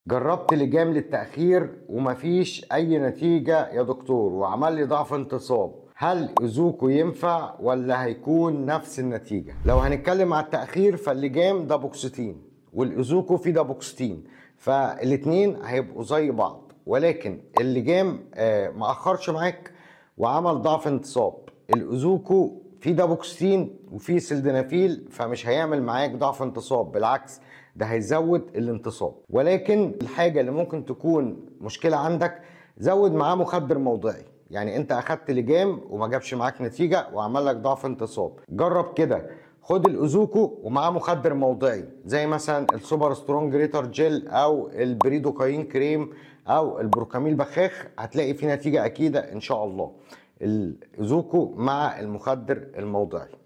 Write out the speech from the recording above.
جربت لجام للتأخير ومفيش أي نتيجة يا دكتور وعمل لي ضعف انتصاب هل إزوكو ينفع ولا هيكون نفس النتيجة؟ لو هنتكلم على التأخير فاللجام ده بوكستين والإزوكو في ده بوكستين فالاتنين هيبقوا زي بعض ولكن اللجام آه ما أخرش معاك وعمل ضعف انتصاب الإزوكو في دابوكسين وفي سلدنافيل فمش هيعمل معاك ضعف انتصاب بالعكس ده هيزود الانتصاب ولكن الحاجة اللي ممكن تكون مشكلة عندك زود معاه مخدر موضعي يعني انت اخدت لجام وما جابش معاك نتيجة وعمل لك ضعف انتصاب جرب كده خد الاوزوكو ومعاه مخدر موضعي زي مثلا السوبر سترونج ريتر جيل او البريدوكاين كريم او البروكاميل بخاخ هتلاقي فيه نتيجة اكيدة ان شاء الله الاوزوكو مع المخدر الموضعي